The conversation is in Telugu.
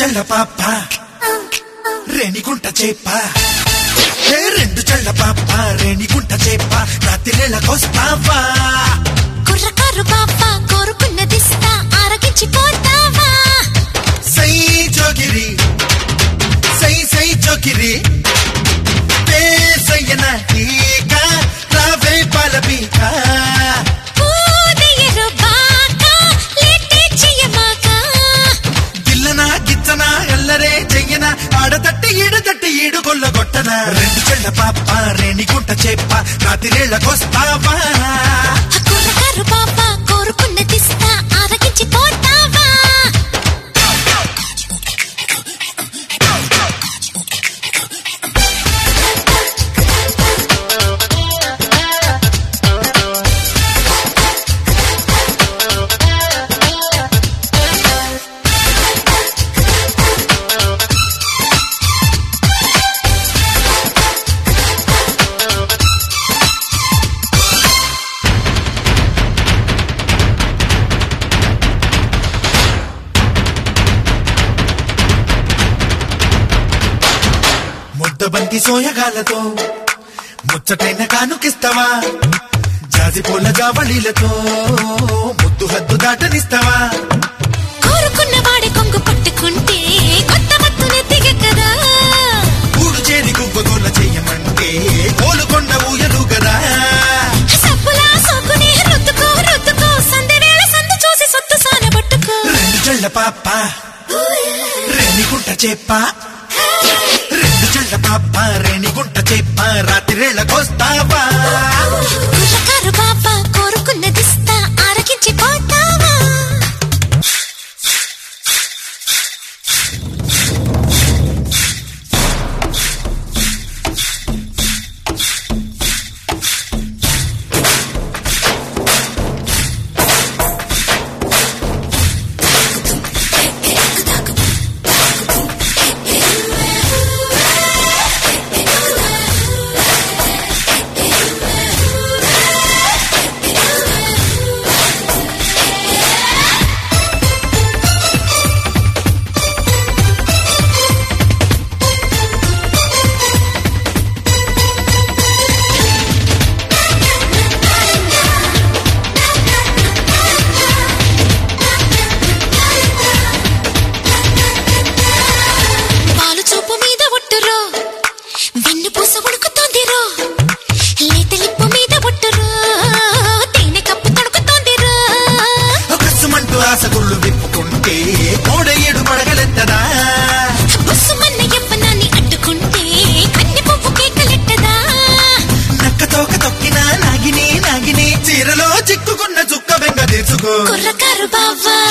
చెల్ల పాప రేణిగుంట చేప ఏ రెండు చెల్ల పాప రేణిగుంట చేప రాత్రిళ్ళకొస్తావా కుర్రకారు బాప్ప కోరుకున్నదిస్తా ఆరగించి పోతావా సై జోగిరి సై సై జోగిరి పేసయ్యన ఈక రావే పాలబీక పూదయ్యరు బాక లేటే చెయ్యమాక గిల్లనా గిచ్చనా ఎల్లరే చెయ్యన ఆడతట్టి ఈడతట్టి ఈడు కొల్లగొట్టన రెండు చెల్ల పాప రేణిగుంట చేప రాత్రిళ్ళకొస్తావా కుర్రకారు బాప్ప కోరుకున్నదిస్తా ఆరగించి పోతావా ముద్దబంతి సోయగాలతో ముచ్చటైన కానుకిస్తావా జాజి పూల జావళీలతో ముద్దు హద్దు దాటనిస్తావా కోరుకున్న వాడి కొంగు పట్టుకుంటే కొత్త మత్తునే దిగకదా కూడు చేరి గుబ్బగోల చెయ్యమంటే కోలుకొండ ఊయలు కదా సబ్బులా సోకునే రుద్దుకో రుద్దుకో సంధి వేళ సంధి చూసి సొత్తు సానబట్టుకో రెండు చెళ్ళ పాప రేణిగుంట చేప రెండు చెళ్ళ పాప రేణిగుంట చేప రాత్రిళ్ళకొస్తావా కుర్రకారు బాప్ప కోరుకున్నదిస్తా ఆరగించి పోతావా పాలు చూపు మీద ఒట్టురో వెన్ను పూస ఉడుకుతోందిరో లేత లిప్పు మీద ఒట్టురో తేనె కప్పు తడుకుతోందిరో కసుమంటూ ఆశగుళ్ళు విప్పుకుంటే కోడ ఏడు పడగలెత్తదా బుస్సుమన్న యవ్వనాన్ని అడ్డుకుంటే కన్నె పువ్వు కేకలెట్టదా నక్క తోక తొక్కినా నాగిని నాగిని చీరలో చిక్కుకున్న చుక్క బెంగ తీసుకో కుర్రకారు బావా